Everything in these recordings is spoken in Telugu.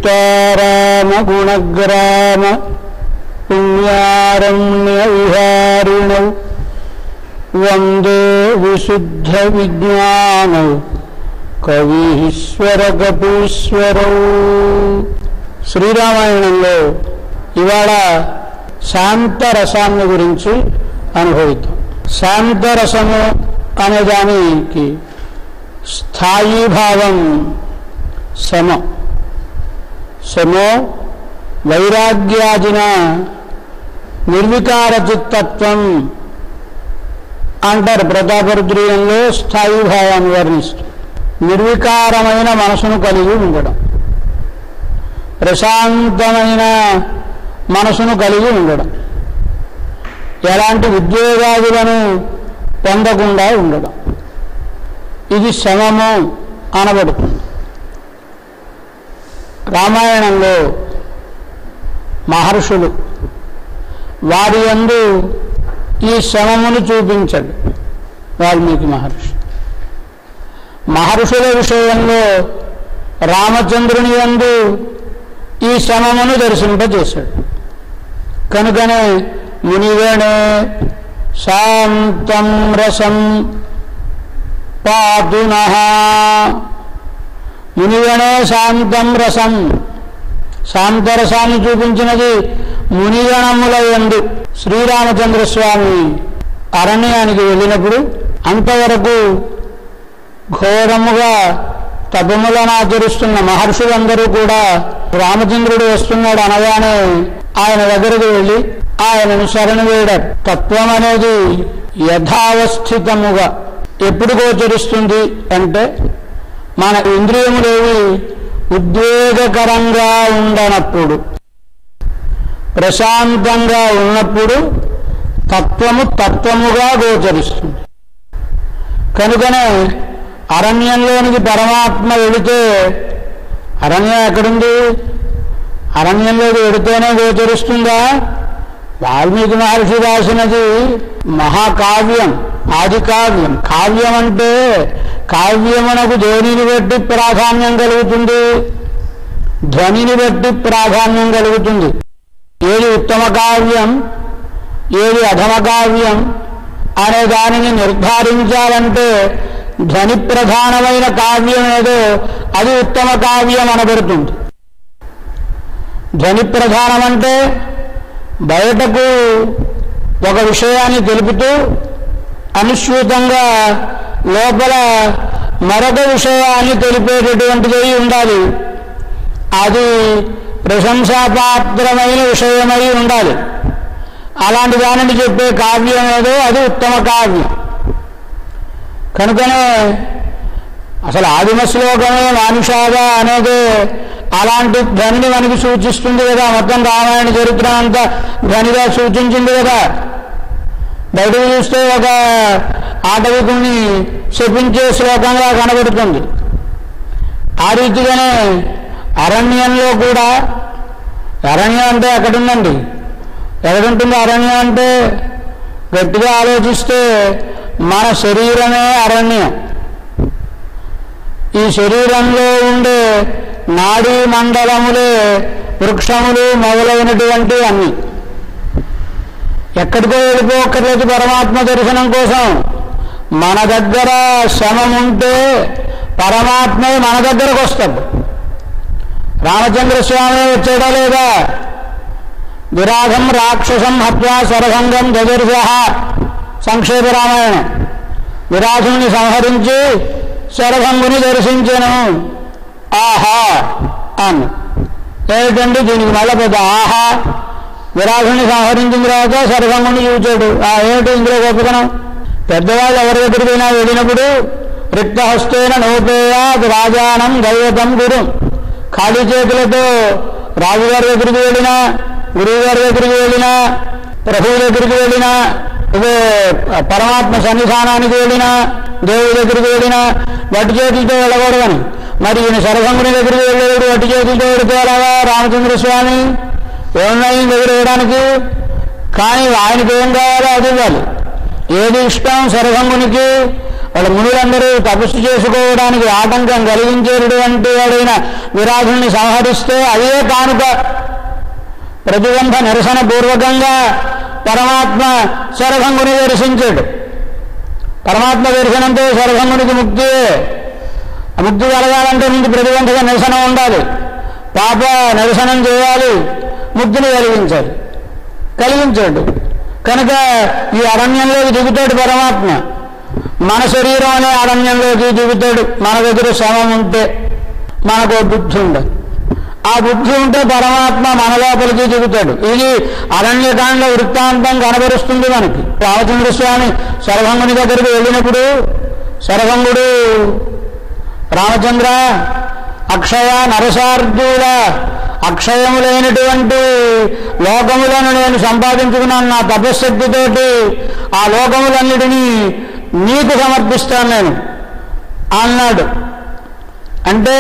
సీతారామ గుణగ్రామ పుణ్యారణ్య విహారిణౌ వందే విశుద్ధ విజ్ఞానౌ కవీశ్వర కపీశ్వరౌ శ్రీరామాయణంలో ఇవాళ శాంతరసాన్ని గురించి అనుభవిద్దాం శాంతరసము అనే దానికి స్థాయి భావం శమ శమో వైరాగ్యాదిన నిర్వికార చిత్తత్వం అంటారు ప్రతాపరుద్రీయంలో స్థాయి భావాన్ని వర్ణిస్తూ నిర్వికారమైన మనసును కలిగి ఉండడం ప్రశాంతమైన మనసును కలిగి ఉండడం ఎలాంటి ఉద్యోగాదులను పొందకుండా ఉండడం ఇది శమము అనబడుతుంది రామాయణంలో మహర్షులు వారి యందు ఈ శమమును చూపించండి వాల్మీకి మహర్షి మహర్షుల విషయంలో రామచంద్రుని యందు ఈ శమమును దర్శింపజేశాడు కనుకనే మునిగణే శాంతం రసం పాతునః మునిగణే శాంతం రసం శాంతరసాన్ని చూపించినది మునిగణముల ఎందు శ్రీరామచంద్ర స్వామి అరణ్యానికి వెళ్ళినప్పుడు అంతవరకు ఘోరముగా తపములను ఆచరిస్తున్న మహర్షులందరూ కూడా రామచంద్రుడు వస్తున్నాడు అనగానే ఆయన దగ్గరకు వెళ్ళి ఆయనను శరణు వేయడం తత్వం అనేది యథావస్థితముగా ఎప్పుడు గోచరిస్తుంది అంటే మన ఇంద్రియములేవి ఉద్వేగకరంగా ఉండనప్పుడు ప్రశాంతంగా ఉన్నప్పుడు తత్వము తత్వముగా గోచరిస్తుంది కనుకనే అరణ్యంలోనికి పరమాత్మ వెళితే అరణ్యం ఎక్కడుంది అరణ్యంలోకి వెడితేనే గోచరిస్తుందా వాల్మీకి మహర్షి రాసినది మహాకావ్యం ఆది కావ్యం కావ్యం అంటే కావ్యమునకు దేనిని బట్టి ప్రాధాన్యం కలుగుతుంది ధ్వనిని బట్టి ప్రాధాన్యం కలుగుతుంది ఏది ఉత్తమ కావ్యం ఏది అధమ కావ్యం అనే దానిని నిర్ధారించాలంటే ధ్వని ప్రధానమైన కావ్యం ఏదో అది ఉత్తమ కావ్యం అనబడుతుంది ధ్వని ప్రధానం అంటే బయటకు ఒక విషయాన్ని తెలుపుతూ అనుస్యూతంగా లోపల మరొక విషయాన్ని తెలిపేటటువంటిది అయి ఉండాలి అది ప్రశంసాపాత్రమైన విషయమై ఉండాలి అలాంటి దానిని చెప్పే కావ్యం ఏదో అది ఉత్తమ కావ్యం కనుకనే అసలు ఆదిమ శ్లోకమే మానుషాద అనేది అలాంటి ధ్వనిని మనకి సూచిస్తుంది కదా మొత్తం రామాయణ చరిత్ర అంతా ధ్వనిగా సూచించింది కదా బయటకు చూస్తే ఒక ఆటవికుణ్ణి శపించే శ్లోకంగా కనబడుతుంది ఆ రీతిగానే అరణ్యంలో కూడా అరణ్యం అంటే ఎక్కడుందండి ఎక్కడుంటుంది అరణ్యం అంటే గట్టిగా ఆలోచిస్తే మన శరీరమే అరణ్యం ఈ శరీరంలో ఉండే నాడీ మండలములే వృక్షములు మొదలైనటువంటి అన్ని ఎక్కడికో వెళ్ళిపోక్కర్లేదు పరమాత్మ దర్శనం కోసం మన దగ్గర శమం ఉంటే పరమాత్మే మన దగ్గరకు వస్తాడు రామచంద్ర స్వామి వచ్చాడా లేదా విరాగం రాక్షసం హత్యా శరభంగం దదర్శ సంక్షేప రామాయణం విరాధుని సంహరించి శరభంగుని దర్శించను ఆహా అన్న ఏమిటండి దీనికి మళ్ళీ పెద్ద ఆహా విరాధుని సంహరించిన తర్వాత శరభంగుని చూచాడు ఆ ఏమిటి ఇందులో గొప్పతనం పెద్దవాళ్ళు ఎవరి దగ్గరికైనా వెళ్ళినప్పుడు రిక్తహస్తేన నోపేయా రాజానం దైవతం గురు ఖాళీ చేతులతో రాజుగారి దగ్గరికి వెళ్ళినా గురువు గారి దగ్గరికి వెళ్ళినా ప్రభువు దగ్గరికి వెళ్ళినా ఇదే పరమాత్మ సన్నిధానానికి వెళ్ళినా దేవుడి దగ్గరికి వెళ్ళినా వట్టి చేతులతో వెళ్ళకూడదని మరి ఈయన సరసంగుని దగ్గరికి వెళ్ళేవాడు వట్టి చేతులతో వెళితే అలాగా రామచంద్ర స్వామి ఏమున్నాయి దగ్గర వేయడానికి కానీ ఆయనకి ఏం కావాలో అది ఇవ్వాలి ఏది ఇష్టం సరసంగునికి వాళ్ళ మునులందరూ తపస్సు చేసుకోవడానికి ఆటంకం కలిగించేటటువంటి వాడైన విరాధుల్ని సంహరిస్తే అదే కానుక ప్రతిబంధ నిరసన పూర్వకంగా పరమాత్మ శరభంగుని దర్శించాడు పరమాత్మ దర్శనంతో శరభంగునికి ముక్తి ఆ ముక్తి కలగాలంటే ముందు ప్రతిబంధక నిరసన ఉండాలి పాప నిరసనం చేయాలి ముక్తిని కలిగించాలి కలిగించాడు కనుక ఈ అరణ్యంలోకి దిగుతాడు పరమాత్మ మన శరీరం అనే అరణ్యంలోకి దిగుతాడు మన దగ్గర శవం ఉంటే మనకు ఓ బుద్ధి ఉండదు ఆ బుద్ధి ఉంటే పరమాత్మ మన లోపలికి దిగుతాడు ఇది అరణ్యకాండ వృత్తాంతం కనబరుస్తుంది మనకి రామచంద్ర స్వామి శరభంగుని దగ్గరికి వెళ్ళినప్పుడు శరభంగుడు రామచంద్ర అక్షయ నరసార్జుల అక్షయములైనటువంటి లోకములను నేను సంపాదించుకున్నాను నా తపశ్శక్తితోటి ఆ లోకములన్నిటినీ నీకు సమర్పిస్తాను నేను అన్నాడు అంటే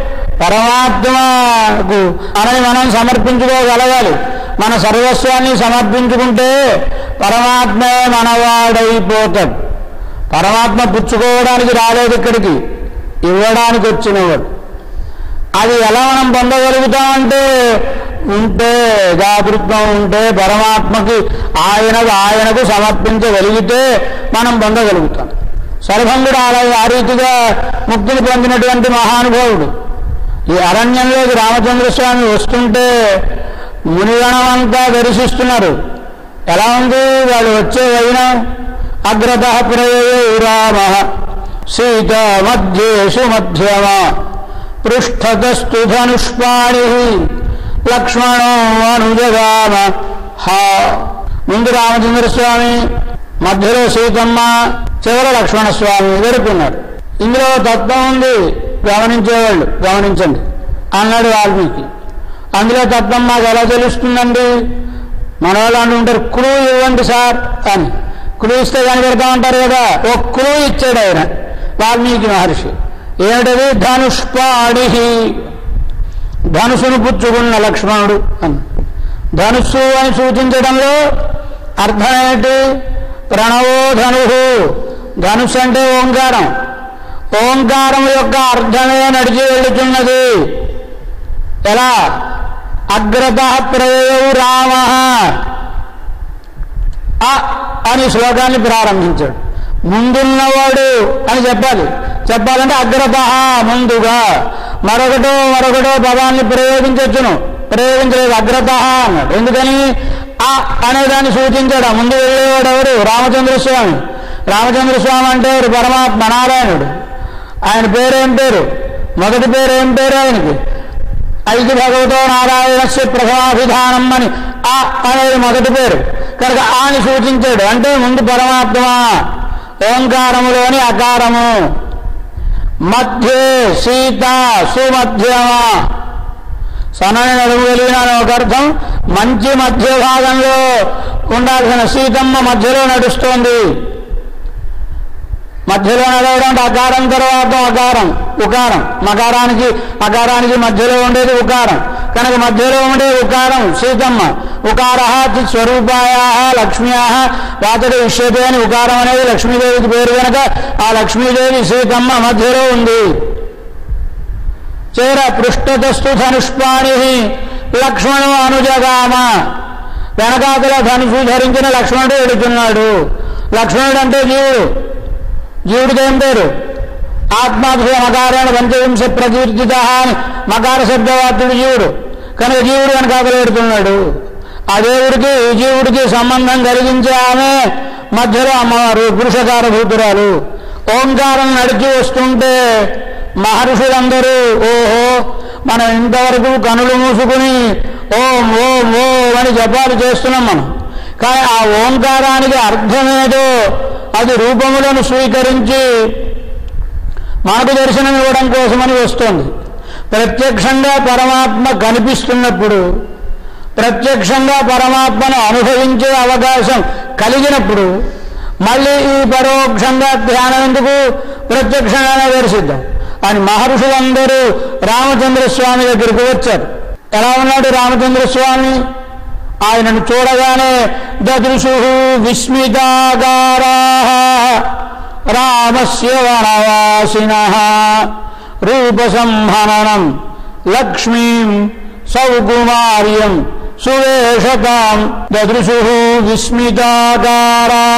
పరమాత్మకు మనని మనం సమర్పించుకోగలగాలి మన సర్వస్వాన్ని సమర్పించుకుంటే పరమాత్మే మనవాడైపోతాడు పరమాత్మ పుచ్చుకోవడానికి రాలేదు ఇక్కడికి ఇవ్వడానికి వచ్చినవాడు అది ఎలా మనం పొందగలుగుతామంటే ఉంటే జాగృతం ఉంటే పరమాత్మకి ఆయనకు ఆయనకు సమర్పించగలిగితే మనం పొందగలుగుతాం సర్భంగుడు అలా ఆ రీతిగా ముక్తిని పొందినటువంటి మహానుభావుడు ఈ అరణ్యంలోకి రామచంద్ర స్వామి వస్తుంటే మునిగణమంతా దర్శిస్తున్నారు ఎలా ఉంది వాళ్ళు వచ్చే వైనం అగ్రత ప్రయే రామ సీత మధ్యేషు మధ్యమ పృష్ఠతస్తు ధనుష్పాణి లక్ష్మణో అనుజగామ హా ముందు రామచంద్ర స్వామి మధ్యలో సీతమ్మ చివర లక్ష్మణ స్వామి వెరుకున్నారు ఇందులో తత్వం ఉంది గమనించేవాళ్ళు గమనించండి అన్నాడు వాల్మీకి అందులో తత్వం మాకు ఎలా తెలుస్తుందండి మన వాళ్ళు అంటుంటారు క్లూ ఇవ్వండి సార్ అని క్లూ ఇస్తే కనిపెడతామంటారు కదా ఓ క్లూ ఇచ్చాడు ఆయన వాల్మీకి మహర్షి ఏమిటది ధనుష్పాడి ధనుసును పుచ్చుకున్న లక్ష్మణుడు అని ధనుస్సు అని సూచించడంలో అర్థం ఏమిటి ప్రణవో ధను ధనుస్సు అంటే ఓంకారం ఓంకారం యొక్క అర్థమే నడిచి వెళుతున్నది ఎలా అగ్రత ప్రయవు రామ అ అని శ్లోకాన్ని ప్రారంభించాడు ముందున్నవాడు అని చెప్పాలి చెప్పాలంటే అగ్రత ముందుగా మరొకటో మరొకటో పదాన్ని ప్రయోగించవచ్చును ప్రయోగించలేదు అగ్రత అన్నాడు ఎందుకని ఆ అనేదాన్ని సూచించాడు ఆ ముందు వెళ్ళేవాడు ఎవరు రామచంద్ర స్వామి రామచంద్ర స్వామి అంటే ఎవరు పరమాత్మ నారాయణుడు ఆయన పేరేం పేరు మొదటి పేరు ఏం పేరు ఆయనకి ఐదు భగవతో నారాయణస్య ప్రథమాభిధానం అని ఆ అనేది మొదటి పేరు కనుక ఆని సూచించాడు అంటే ముందు పరమాత్మ ఓంకారములోని అకారము మధ్యే సీత సుమధ్యమ సన్నని నడుము కలిగిన అని ఒక అర్థం మంచి మధ్య భాగంలో ఉండాల్సిన సీతమ్మ మధ్యలో నడుస్తోంది మధ్యలో నడవడం అంటే అకారం తర్వాత అకారం ఉకారం మకారానికి అకారానికి మధ్యలో ఉండేది ఉకారం కనుక మధ్యలో ఉండే ఉకారం సీతమ్మ ఉకార స్వరూపాయ లక్ష్మ్యా వాతడి విశ్వతే అని ఉకారం అనేది లక్ష్మీదేవికి పేరు కనుక ఆ లక్ష్మీదేవి సీతమ్మ మధ్యలో ఉంది చేర పృష్ఠతస్తు ధనుష్పాణి లక్ష్మణు అనుజగామ వెనకాతల ధనుసు ధరించిన లక్ష్మణుడు ఎడుతున్నాడు లక్ష్మణుడు అంటే జీవుడు జీవుడికి ఏం పేరు ఆత్మాభిషేక మకారాన్ని పంచవింశ ప్రకీర్తిత అని మకార శబ్దవార్తుడు జీవుడు కనుక జీవుడు వెనకాతలు పెడుతున్నాడు ఆ దేవుడికి ఈ జీవుడికి సంబంధం కలిగించే ఆమె మధ్యలో అమ్మవారు పురుషకార భూతురాలు ఓంకారం నడిచి వస్తుంటే మహర్షులందరూ ఓహో మనం ఇంతవరకు కనులు మూసుకుని ఓం ఓం ఓం అని జపాలు చేస్తున్నాం మనం కానీ ఆ ఓంకారానికి అర్థమేదో అది రూపములను స్వీకరించి మనకు దర్శనం ఇవ్వడం కోసమని వస్తుంది ప్రత్యక్షంగా పరమాత్మ కనిపిస్తున్నప్పుడు ప్రత్యక్షంగా పరమాత్మను అనుభవించే అవకాశం కలిగినప్పుడు మళ్ళీ ఈ పరోక్షంగా ధ్యానం ఎందుకు ప్రత్యక్షంగానే దర్శిద్దాం అని మహర్షులందరూ రామచంద్ర స్వామి దగ్గరికి వచ్చారు ఎలా ఉన్నాడు రామచంద్ర స్వామి ఆయనను చూడగానే దదృశు విస్మితాగారా రామస్య వనవాసిన రూపసంహననం లక్ష్మీం సౌకుమార్యం సువేషతాం దదృశు విస్మితాకారా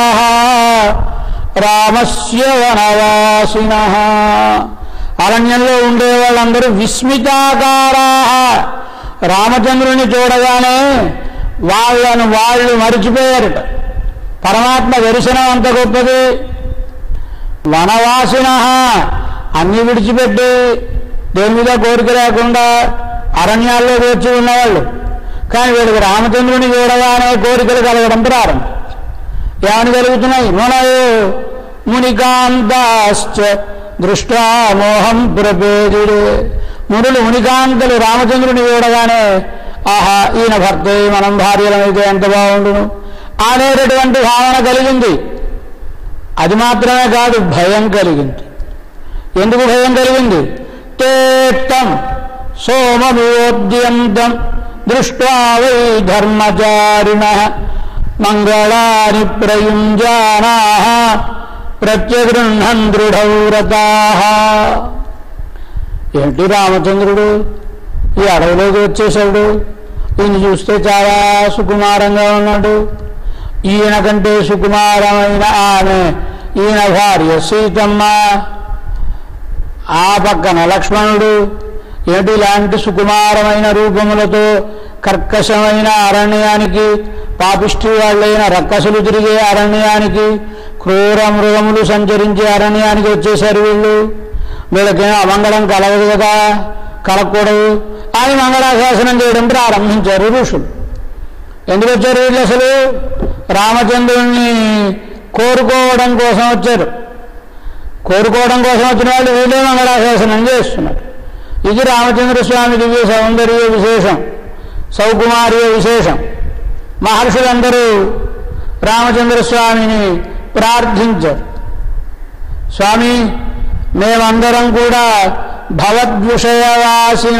రామస్య వనవాసిన అరణ్యంలో ఉండే వాళ్ళందరూ విస్మితాకారా రామచంద్రుని చూడగానే వాళ్ళను వాళ్ళు మరిచిపోయారట పరమాత్మ దర్శనం అంత గొప్పది వనవాసిన అన్ని విడిచిపెట్టి దేని మీద కోరిక లేకుండా అరణ్యాల్లో వచ్చి ఉన్నవాళ్ళు కానీ వీళ్ళకి రామచంద్రుని చూడగానే కోరికలు కలగడం ప్రారంభం ఏమని కలుగుతున్నాయి మునయో మునికాంతాశ్చ దృష్టా మోహం ప్రపేదుడు మునులు మునికాంతలు రామచంద్రుని చూడగానే ఆహా ఈయన భర్త మనం భార్యలమైతే ఎంత బాగుండును అనేటటువంటి భావన కలిగింది అది మాత్రమే కాదు భయం కలిగింది ఎందుకు భయం కలిగింది తేత్తం సోమమివోద్యంతం దృష్ట్వా వై ధర్మచారిణ మంగళాని ప్రయుంజానా ప్రత్యగృహం దృఢవ్రతా ఏంటి రామచంద్రుడు ఈ అడవిలోకి వచ్చేసాడు ఈయన చూస్తే చాలా సుకుమారంగా ఉన్నాడు ఈయన కంటే సుకుమారమైన ఆమె ఈయన భార్య సీతమ్మ ఆ పక్కన లక్ష్మణుడు ఏంటి ఇలాంటి సుకుమారమైన రూపములతో కర్కశమైన అరణ్యానికి పాపిష్టి వాళ్ళైన రక్కసులు తిరిగే అరణ్యానికి క్రూర మృగములు సంచరించే అరణ్యానికి వచ్చేసారు వీళ్ళు వీళ్ళకేమో అమంగళం కలగదు కదా కలగకూడదు అని మంగళాశాసనం చేయడం ప్రారంభించారు ఋషులు ఎందుకు వచ్చారు వీళ్ళు అసలు రామచంద్రుణ్ణి కోరుకోవడం కోసం వచ్చారు కోరుకోవడం కోసం వచ్చిన వాళ్ళు వీళ్ళే మంగళాశాసనం చేస్తున్నారు ఇది రామచంద్ర స్వామి దివ్య సౌందర్య విశేషం సౌకుమార్య విశేషం మహర్షులందరూ రామచంద్ర స్వామిని ప్రార్థించారు స్వామి మేమందరం కూడా భవద్విషయవాసిన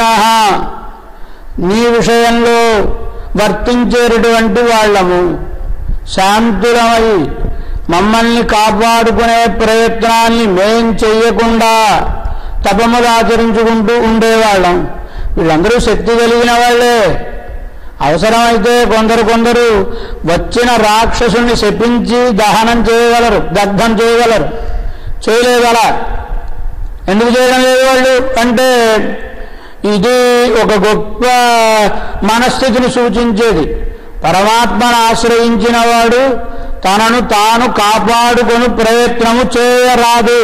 నీ విషయంలో వర్తించేటటువంటి వాళ్ళము శాంతులమై మమ్మల్ని కాపాడుకునే ప్రయత్నాన్ని మేం చెయ్యకుండా తపములు ఆచరించుకుంటూ ఉండేవాళ్ళం వీళ్ళందరూ శక్తి కలిగిన వాళ్ళే అవసరమైతే కొందరు కొందరు వచ్చిన రాక్షసుని శపించి దహనం చేయగలరు దగ్ధం చేయగలరు చేయలేగల ఎందుకు చేయడం లేదు వాళ్ళు అంటే ఇది ఒక గొప్ప మనస్థితిని సూచించేది పరమాత్మను ఆశ్రయించిన వాడు తనను తాను కాపాడుకొని ప్రయత్నము చేయరాదు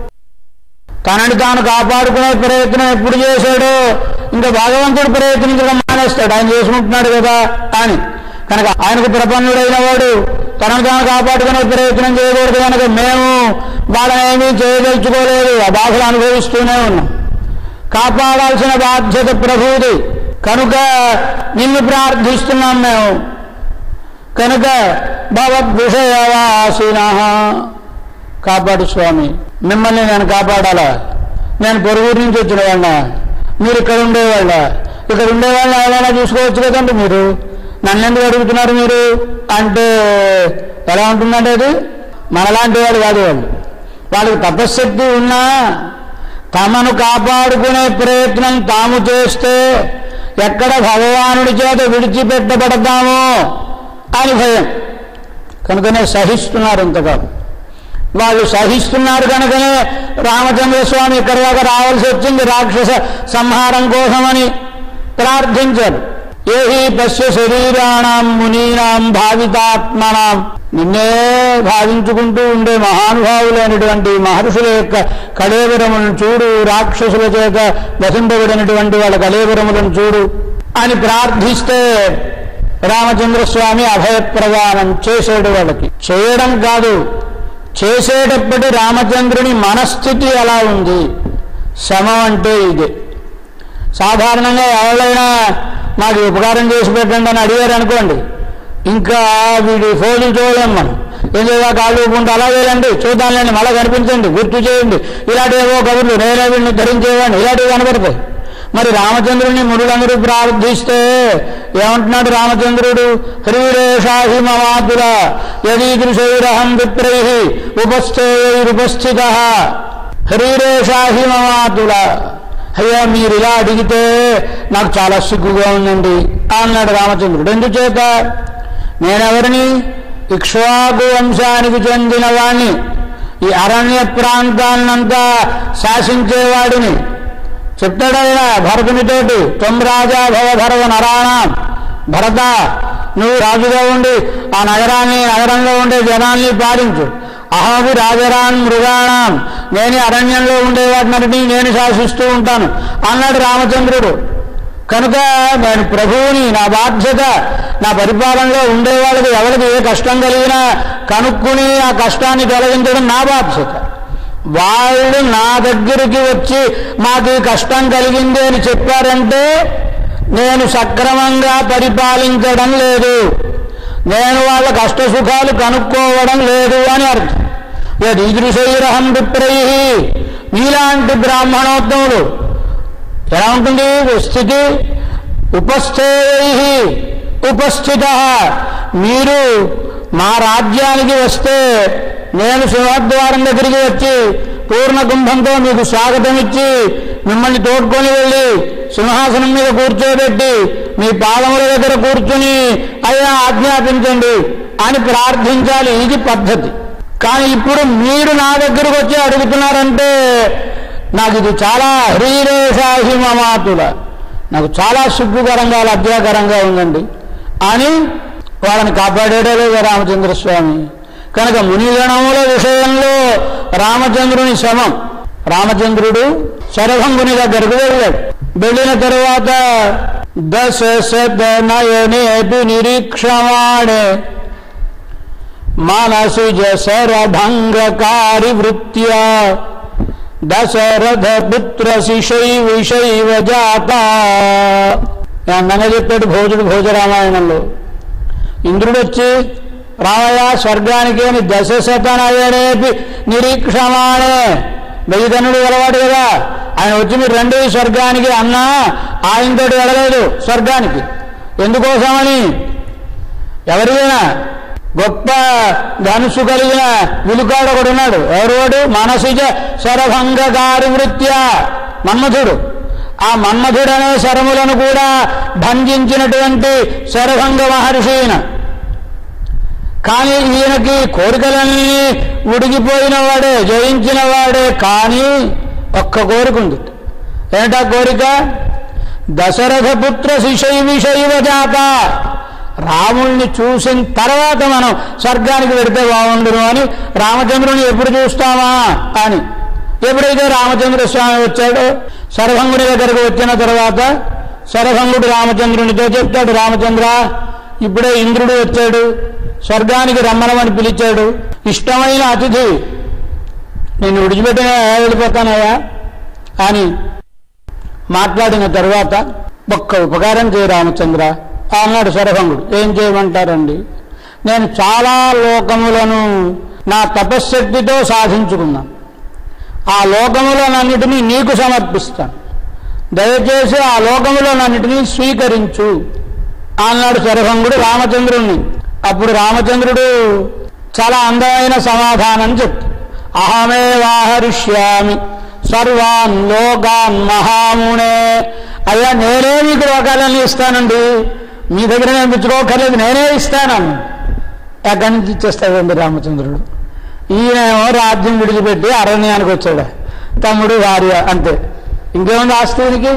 తనని తాను కాపాడుకునే ప్రయత్నం ఎప్పుడు చేశాడో ఇంకా భగవంతుడు ప్రయత్నించడం మానేస్తాడు ఆయన చేసుకుంటున్నాడు కదా అని కనుక ఆయనకు ప్రపన్నుడైన వాడు తనను తాను కాపాడుకునే ప్రయత్నం చేయకూడదు కనుక మేము వాళ్ళనేమీ చేయదలుచుకోలేదు ఆ బాధలు అనుభవిస్తూనే ఉన్నాం కాపాడాల్సిన బాధ్యత ప్రభువుది కనుక నిన్ను ప్రార్థిస్తున్నాం మేము కనుక భవద్విషయవాసిన కాపాడు స్వామి మిమ్మల్ని నేను కాపాడాలా నేను పొరుగురు నుంచి వచ్చిన వాళ్ళ మీరు ఇక్కడ ఉండేవాళ్ళ ఇక్కడ ఉండేవాళ్ళని ఎవరైనా చూసుకోవచ్చు కదండి మీరు నన్ను ఎందుకు అడుగుతున్నారు మీరు అంటే ఎలా ఉంటుందంటే అది మనలాంటి వాడు కాదు వాళ్ళు వాళ్ళకి తపశ్శక్తి ఉన్నా తమను కాపాడుకునే ప్రయత్నం తాము చేస్తే ఎక్కడ భగవానుడి చేత విడిచిపెట్టబడతామో అని భయం కనుకనే సహిస్తున్నారు ఇంతగా వాళ్ళు సహిస్తున్నారు కనుకనే రామచంద్ర స్వామి ఇక్కడి దాకా రావాల్సి వచ్చింది రాక్షస సంహారం కోసమని ప్రార్థించారు ఏహి పశ్య శరీరాణం మునీనాం భావితాత్మనాం నిన్నే భావించుకుంటూ ఉండే మహానుభావులైనటువంటి మహర్షుల యొక్క కళేబరములను చూడు రాక్షసుల చేత వసింపబడినటువంటి వాళ్ళ కళేబరములను చూడు అని ప్రార్థిస్తే రామచంద్ర స్వామి అభయప్రదానం చేసేడు వాళ్ళకి చేయడం కాదు చేసేటప్పటి రామచంద్రుని మనస్థితి ఎలా ఉంది శమం అంటే ఇదే సాధారణంగా ఎవరైనా మాకు ఉపకారం చేసి పెట్టండి అని అడిగారు అనుకోండి ఇంకా వీడి ఫోన్లు చూడలేం మనం ఎందుకు కాళ్ళు ఊపుకుంటూ అలాగేలండి చూద్దాంలేండి మళ్ళీ కనిపించండి గుర్తు చేయండి ఇలాంటివేవో కబుర్లు నేనే వీడిని ధరించేవాడిని ఇలాంటివి కనబడతాయి మరి రామచంద్రుని ముడులందరూ ప్రార్థిస్తే ఏమంటున్నాడు రామచంద్రుడు హ్రీరేషాహి మమాతుల యదీదృశైరహం విప్రై ఉపస్థేయుపస్థిత హ్రీరేషాహి మమాతుల అయ్యా మీరు ఇలా అడిగితే నాకు చాలా సిగ్గుగా ఉందండి అన్నాడు రామచంద్రుడు ఎందుచేత నేనెవరిని ఇక్ష్వాకు వంశానికి చెందిన వాణ్ణి ఈ అరణ్య ప్రాంతాన్నంతా శాసించేవాడిని చెప్తాడు ఆయన భరతునితోటి త్వం రాజా భవ భరవ నరాణం భరత నువ్వు రాజుగా ఉండి ఆ నగరాన్ని నగరంలో ఉండే జనాల్ని పాలించు అహమవి రాజరాన్ మృగాణం నేను ఈ అరణ్యంలో ఉండే వాటిని నేను శాసిస్తూ ఉంటాను అన్నాడు రామచంద్రుడు కనుక నేను ప్రభువుని నా బాధ్యత నా పరిపాలనలో ఉండే వాళ్ళకి ఎవరికి ఏ కష్టం కలిగినా కనుక్కుని ఆ కష్టాన్ని తొలగించడం నా బాధ్యత వాళ్ళు నా దగ్గరికి వచ్చి మాకు ఈ కష్టం కలిగింది అని చెప్పారంటే నేను సక్రమంగా పరిపాలించడం లేదు నేను వాళ్ళ కష్ట సుఖాలు కనుక్కోవడం లేదు అని అర్థం యదీదృశైరహం విప్రై మీలాంటి బ్రాహ్మణోత్తములు ఎలా ఉంటుంది స్థితి ఉపస్థేయై ఉపస్థిత మీరు మా రాజ్యానికి వస్తే నేను సింహద్వారం దగ్గరికి వచ్చి పూర్ణ కుంభంతో మీకు స్వాగతం ఇచ్చి మిమ్మల్ని తోడ్కొని వెళ్ళి సింహాసనం మీద కూర్చోబెట్టి మీ పాదముల దగ్గర కూర్చుని అయ్యా ఆజ్ఞాపించండి అని ప్రార్థించాలి ఇది పద్ధతి కానీ ఇప్పుడు మీరు నా దగ్గరకు వచ్చి అడుగుతున్నారంటే నాకు ఇది చాలా హ్రీరేషాహి మమాతుల నాకు చాలా సిగ్గుకరంగా లజ్జాకరంగా ఉందండి అని వాళ్ళని కాపాడాడే లేదు రామచంద్రస్వామి కనుక మునిగణముల విషయంలో రామచంద్రుని శమం రామచంద్రుడు శరభంగుని దగ్గరకు వెళ్ళాడు వెళ్ళిన తరువాత దశ శత నయనేపి నిరీక్షమాణే మనసి జసరభంగకారి వృత్యా దశరథ పుత్ర శిశైవ శైవ జాత అందంగా చెప్పాడు భోజుడు భోజరామాయణంలో ఇంద్రుడు వచ్చి రామయ్య స్వర్గానికి అని దశ శతనయనేపి నిరీక్షమాణే వెయ్యిదనుడు వెళ్ళవాడు కదా ఆయన వచ్చి మీరు రండి స్వర్గానికి అన్నా ఆయనతో వెళ్ళలేదు స్వర్గానికి ఎందుకోసమని ఎవరికైనా గొప్ప ధనుసు కలిగిన విలుకాడు ఒకడు ఉన్నాడు ఎవరు వాడు మనసిజ శరభంగకారి వృత్య మన్మధుడు ఆ మన్మధుడు అనే శరములను కూడా భంజించినటువంటి శరభంగ మహర్షి ఈయన కానీ ఈయనకి కోరికలన్నీ ఉడిగిపోయిన వాడే జయించిన వాడే కానీ ఒక్క కోరిక ఉంది ఏంటా కోరిక దశరథ పుత్ర శిశైవ శైవ జాత రాముణ్ణి చూసిన తర్వాత మనం స్వర్గానికి వెడితే బాగుండును అని రామచంద్రుని ఎప్పుడు చూస్తామా అని ఎప్పుడైతే రామచంద్ర స్వామి వచ్చాడో శరభంగుని దగ్గరకు వచ్చిన తర్వాత శరభంగుడు రామచంద్రునితో చెప్తాడు రామచంద్ర ఇప్పుడే ఇంద్రుడు వచ్చాడు స్వర్గానికి రమ్మనమని పిలిచాడు ఇష్టమైన అతిథి నేను విడిచిపెట్టిన వెళ్ళిపోతానయ్యా అని మాట్లాడిన తర్వాత ఒక్క ఉపకారం చేయ రామచంద్ర అన్నాడు శరభంగుడు ఏం చేయమంటారండి నేను చాలా లోకములను నా తపశ్శక్తితో సాధించుకున్నాను ఆ లోకములనన్నిటినీ నీకు సమర్పిస్తాను దయచేసి ఆ లోకములనన్నిటినీ స్వీకరించు అన్నాడు శరభంగుడు రామచంద్రుణ్ణి అప్పుడు రామచంద్రుడు చాలా అందమైన సమాధానం చెప్తాడు అహమే వాహరిష్యామి సర్వాన్ లోకాన్ మహామునే అయ్యా నేనే మీకు లోకాలన్నీ ఇస్తానండి మీ దగ్గర నేను పుచ్చుకోకర్లేదు నేనే ఇస్తానని ఎక్కడి నుంచి ఇచ్చేస్తాడండి రామచంద్రుడు ఈయనేమో రాజ్యం విడిచిపెట్టి అరణ్యానికి వచ్చాడు తమ్ముడు భార్య అంతే ఇంకేముంది ఆస్తునికి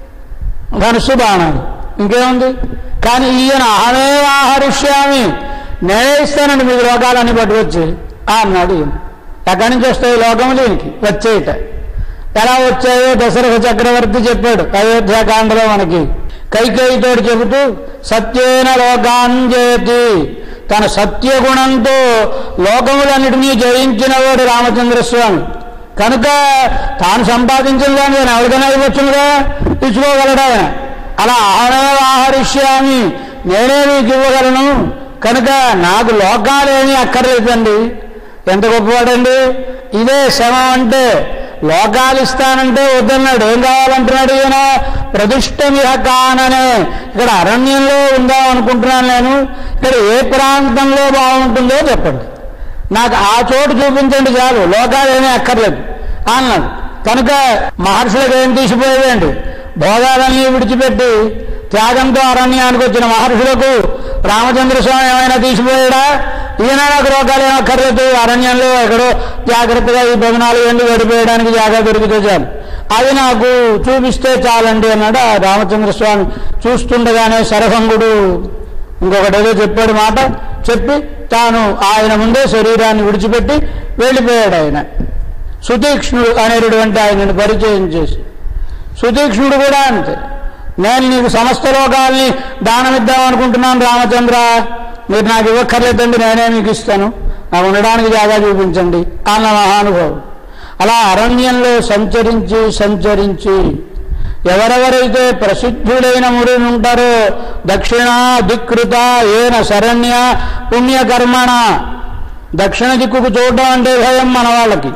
ధనుసు బాణాలు ఇంకేముంది కానీ ఈయన అహమే ఆహరిష్యామి నేనే ఇస్తానండి మీకు లోకాలన్నీ పట్టుకొచ్చి ఆ అన్నాడు ఈయన ఎక్కడి నుంచి వస్తాయి లోకములు ఈయనకి వచ్చేయట ఎలా వచ్చాయో దశరథ చక్రవర్తి చెప్పాడు అయోధ్యాకాండలో మనకి కైకేయితోడు చెబుతూ సత్యేన లోకాంజేతి తన సత్యగుణంతో లోకములన్నిటినీ జయించినవాడు రామచంద్రస్వామి కనుక తాను సంపాదించిన దాన్ని నేను ఎవరికైనా ఇవ్వచ్చునుగా ఇచ్చుకోగలడు ఆయన అలా అహమే ఆహరిష్యామి నేనే మీకు ఇవ్వగలను కనుక నాకు లోకాలేమీ అక్కర్లేదండి ఎంత గొప్పవాడండి ఇదే శమ అంటే లోకాలు ఇస్తానంటే వద్దన్నాడు ఏం కావాలంటున్నాడు ఈయన ప్రతిష్టమిహ కాననే ఇక్కడ అరణ్యంలో ఉందాం అనుకుంటున్నాను నేను ఇక్కడ ఏ ప్రాంతంలో బాగుంటుందో చెప్పండి నాకు ఆ చోటు చూపించండి చాలు లోకాలు ఏమీ అక్కర్లేదు అన్నాడు కనుక మహర్షులకు ఏం తీసిపోయేదండి భోగాలన్నీ విడిచిపెట్టి త్యాగంతో అరణ్యానికి వచ్చిన మహర్షులకు రామచంద్ర స్వామి ఏమైనా తీసిపోయాడా ఈయన నాకు లోకాలు ఏం అక్కర్లేదు అరణ్యంలో ఎక్కడో జాగ్రత్తగా ఈ పద్నాలుగు ఏళ్ళు గడిపేయడానికి జాగా దొరికితే చాలు అది నాకు చూపిస్తే చాలండి అన్నాడు ఆ రామచంద్ర స్వామి చూస్తుండగానే సరసంగుడు ఇంకొకటి ఏదో చెప్పాడు మాట చెప్పి తాను ఆయన ముందే శరీరాన్ని విడిచిపెట్టి వెళ్ళిపోయాడు ఆయన సుతీక్ష్ణుడు అనేటటువంటి ఆయనను పరిచయం చేసి సుతీక్ష్ణుడు కూడా అంతే నేను నీకు సమస్త లోకాల్ని దానమిద్దాం అనుకుంటున్నాను రామచంద్ర మీరు నాకు ఇవ్వక్కర్లేదండి నేనే మీకు ఇస్తాను నాకు ఉండడానికి జాగా చూపించండి అన్న మహానుభావుడు అలా అరణ్యంలో సంచరించి సంచరించి ఎవరెవరైతే ప్రసిద్ధులైన మురుని ఉంటారో దక్షిణ దిక్ృత ఏన శరణ్య పుణ్యకర్మణ దక్షిణ దిక్కుకు చూడడం అంటే భయం మన వాళ్ళకి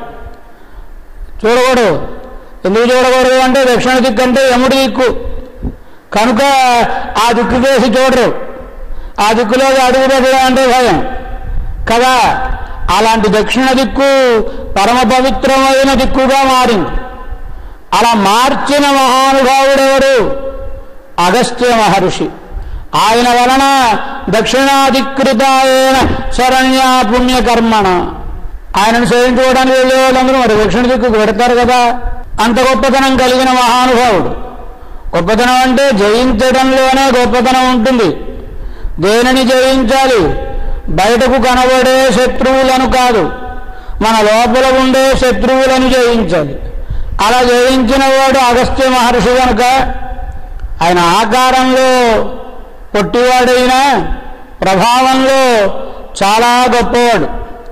చూడకూడదు ఎందుకు చూడకూడదు అంటే దక్షిణ దిక్కు అంటే యముడి దిక్కు కనుక ఆ దిక్కు చేసి చూడరు ఆ దిక్కులో అడుగు పెట్టడం అంటే భయం కదా అలాంటి దక్షిణ దిక్కు పరమ పవిత్రమైన దిక్కుగా మారింది అలా మార్చిన మహానుభావుడెవరు అగస్త్య మహర్షి ఆయన వలన దక్షిణాధికృతాయన శరణ్య పుణ్యకర్మణ ఆయనను సేవించుకోవడానికి వెళ్ళే వాళ్ళందరూ మరి దక్షిణ దిక్కుకు పెడతారు కదా అంత గొప్పతనం కలిగిన మహానుభావుడు గొప్పతనం అంటే జయించడంలోనే గొప్పతనం ఉంటుంది దేనిని జయించాలి బయటకు కనబడే శత్రువులను కాదు మన లోపల ఉండే శత్రువులను జయించాలి అలా జయించిన వాడు అగస్త్య మహర్షి కనుక ఆయన ఆకారంలో పొట్టివాడైనా ప్రభావంలో చాలా గొప్పవాడు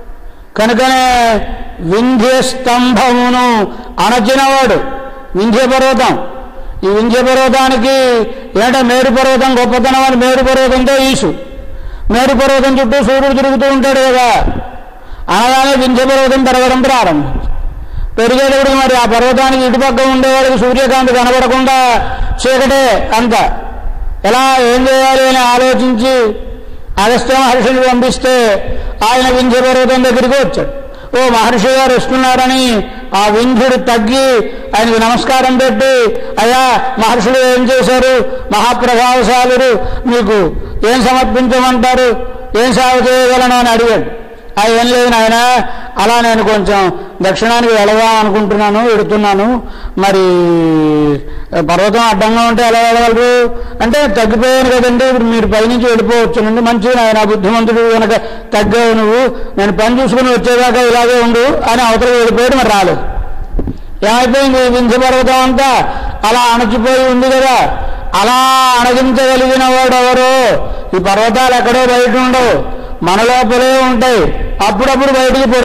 కనుకనే వింధ్య స్తంభమును అణచినవాడు వింధ్య పర్వతం ఈ వింధ్య పర్వతానికి ఏంటంటే మేరు పర్వతం గొప్పతనం అని మేరు పర్వతంతో ఈసు మేరు పర్వతం చుట్టూ సూర్యుడు తిరుగుతూ ఉంటాడు కదా అనగానే వింధ్య పర్వతం పెరగడం ప్రారంభం పెరిగేటప్పుడు మరి ఆ పర్వతానికి ఇటుపక్క ఉండేవాడికి సూర్యకాంతి కనబడకుండా చీకటే అంత ఎలా ఏం చేయాలి అని ఆలోచించి అగస్త్య మహర్షిని పంపిస్తే ఆయన వింధ్య పర్వతం దగ్గరికి వచ్చాడు ఓ మహర్షి గారు వస్తున్నారని ఆ వింధ్యుడు తగ్గి ఆయనకు నమస్కారం పెట్టి అయ్యా మహర్షులు ఏం చేశారు మహాప్రభావశాలురు మీకు ఏం సమర్పించమంటారు ఏం సేవ చేయగలను అని అడిగాడు ఆ ఏం లేదు నాయన అలా నేను కొంచెం దక్షిణానికి వెళదాం అనుకుంటున్నాను వెడుతున్నాను మరి పర్వతం అడ్డంగా ఉంటే ఎలా వెళ్ళగలరు అంటే తగ్గిపోయాను కదండి ఇప్పుడు మీరు పైనుంచి వెళ్ళిపోవచ్చునండి మంచిది నాయన బుద్ధిమంతుడు కనుక తగ్గావు నువ్వు నేను పని చూసుకుని వచ్చేదాకా ఇలాగే ఉండు అని అవతల వెళ్ళిపోయాడు మరి రాలేదు ఏమైపోయింది ఈ వింధ్య పర్వతం అంతా అలా అణచిపోయి ఉంది కదా అలా అణగించగలిగిన వాడు ఎవరు ఈ పర్వతాలు ఎక్కడో బయట ఉండవు మన లోపలే ఉంటాయి అప్పుడప్పుడు బయటికి